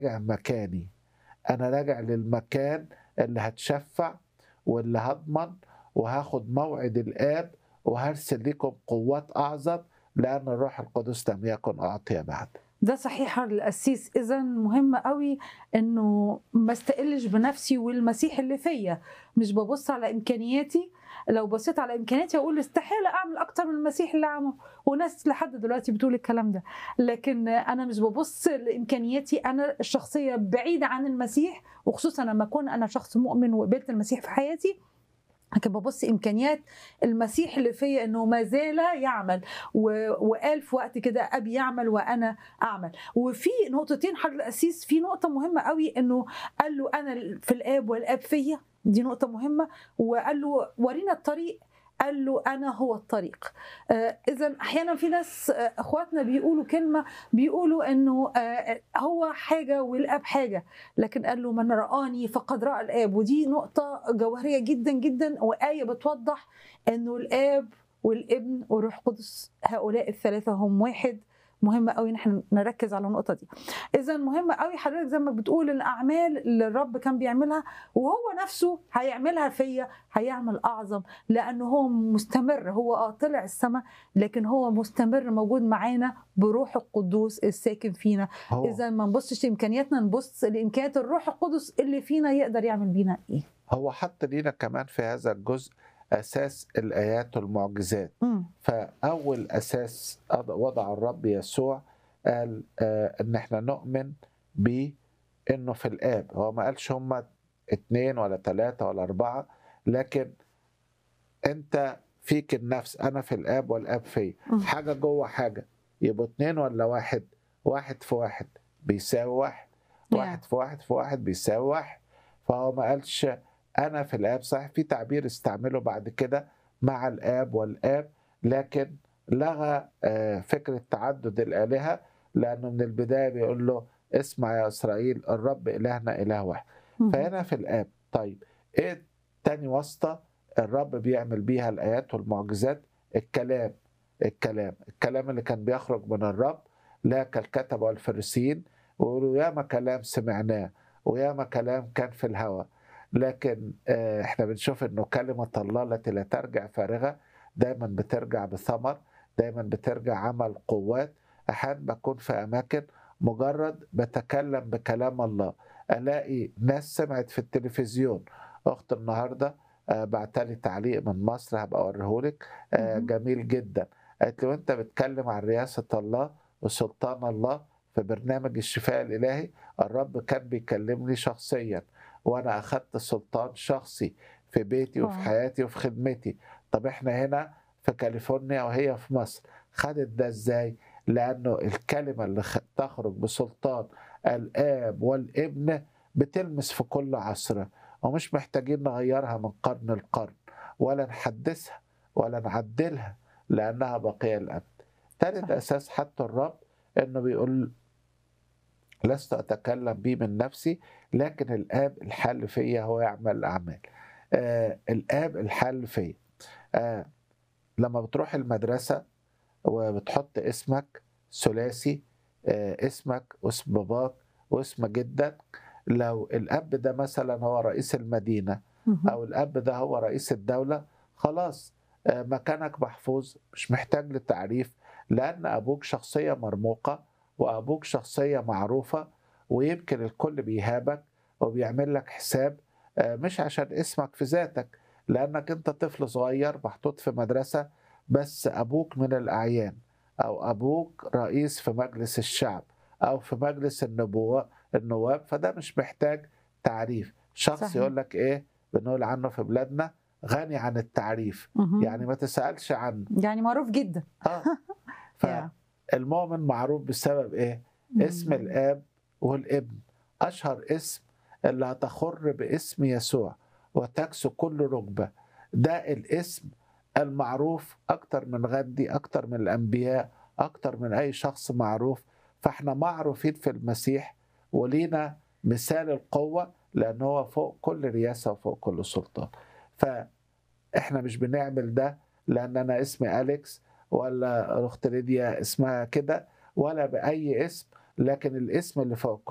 راجع مكاني انا راجع للمكان اللي هتشفع واللي هضمن وهاخد موعد الاب وهرسل لكم قوات اعظم لان الروح القدس لم يكن اعطي بعد ده صحيح القسيس اذا مهم قوي انه ما استقلش بنفسي والمسيح اللي فيا مش ببص على امكانياتي لو بصيت على امكانياتي اقول استحاله اعمل اكتر من المسيح اللي عمله وناس لحد دلوقتي بتقول الكلام ده لكن انا مش ببص لامكانياتي انا الشخصيه بعيده عن المسيح وخصوصا لما اكون انا شخص مؤمن وقبلت المسيح في حياتي لكن ببص امكانيات المسيح اللي فيا انه ما زال يعمل و... وقال في وقت كده ابي يعمل وانا اعمل وفي نقطتين حضرتك القسيس في نقطه مهمه قوي انه قال له انا في الاب والاب فيا دي نقطه مهمه وقال له ورينا الطريق قال له انا هو الطريق آه اذا احيانا في ناس آه اخواتنا بيقولوا كلمه بيقولوا انه آه هو حاجه والاب حاجه لكن قال له من رآني فقد رأى الاب ودي نقطه جوهريه جدا جدا وايه بتوضح انه الاب والابن والروح القدس هؤلاء الثلاثه هم واحد مهم قوي ان احنا نركز على النقطه دي اذا مهم قوي حضرتك زي ما بتقول الاعمال اللي الرب كان بيعملها وهو نفسه هيعملها فيا هيعمل اعظم لانه هو مستمر هو اه طلع السماء لكن هو مستمر موجود معانا بروح القدوس الساكن فينا هو اذا ما نبصش لامكانياتنا نبص لامكانيات الروح القدس اللي فينا يقدر يعمل بينا ايه هو حط لينا كمان في هذا الجزء اساس الايات والمعجزات مم. فاول اساس وضع الرب يسوع قال آه ان احنا نؤمن بانه في الاب هو ما قالش هم اتنين ولا تلاتة ولا اربعة لكن انت فيك النفس انا في الاب والاب في مم. حاجة جوه حاجة يبقوا اتنين ولا واحد واحد في واحد بيساوي واحد واحد في واحد في واحد بيساوي واحد فهو ما قالش انا في الاب صحيح في تعبير استعمله بعد كده مع الاب والاب لكن لغى آه، فكره تعدد الالهه لانه من البدايه بيقول له اسمع يا اسرائيل الرب الهنا اله واحد مم. فهنا في الاب طيب ايه تاني واسطه الرب بيعمل بيها الايات والمعجزات الكلام الكلام الكلام اللي كان بيخرج من الرب لا كالكتبه والفريسيين ويقولوا ياما كلام سمعناه وياما كلام كان في الهوى لكن آه، احنا بنشوف انه كلمه الله التي لا ترجع فارغه دايما بترجع بثمر دايما بترجع عمل قوات احيانا بكون في اماكن مجرد بتكلم بكلام الله الاقي ناس سمعت في التلفزيون اخت النهارده آه، بعتلي تعليق من مصر هبقى اوريهولك آه، مهم. جميل جدا قالت لي وانت بتتكلم عن رئاسه الله وسلطان الله في برنامج الشفاء الالهي الرب كان بيكلمني شخصيا وانا اخدت سلطان شخصي في بيتي وفي واو. حياتي وفي خدمتي طب احنا هنا في كاليفورنيا وهي في مصر خدت ده ازاي لانه الكلمه اللي خ- تخرج بسلطان الاب والابن بتلمس في كل عصر ومش محتاجين نغيرها من قرن لقرن ولا نحدثها ولا نعدلها لانها بقيه الابد ثالث صحيح. اساس حتى الرب انه بيقول لست اتكلم به من نفسي لكن الاب الحل فيا هو يعمل الاعمال آه الاب الحل فيا آه لما بتروح المدرسه وبتحط اسمك ثلاثي آه اسمك واسم باباك واسم جدك لو الاب ده مثلا هو رئيس المدينه مهم. او الاب ده هو رئيس الدوله خلاص آه، مكانك محفوظ مش محتاج للتعريف لان ابوك شخصيه مرموقه وابوك شخصيه معروفه ويمكن الكل بيهابك وبيعمل لك حساب آه، مش عشان اسمك في ذاتك لانك انت طفل صغير محطوط في مدرسه بس ابوك من الاعيان او ابوك رئيس في مجلس الشعب او في مجلس النبوة النواب فده مش محتاج تعريف شخص صحيح. يقول لك ايه بنقول عنه في بلادنا غني عن التعريف مهم. يعني ما تسألش عنه يعني معروف جدا اه يا. فالمؤمن معروف بسبب ايه اسم مم. الاب والابن اشهر اسم اللي هتخر باسم يسوع وتكسو كل ركبه ده الاسم المعروف اكتر من غندي اكتر من الانبياء اكتر من اي شخص معروف فاحنا معروفين في المسيح ولينا مثال القوه لان هو فوق كل رياسه وفوق كل سلطان فاحنا مش بنعمل ده لان انا اسمي اليكس ولا اخت ليديا اسمها كده ولا باي اسم لكن الاسم اللي فوق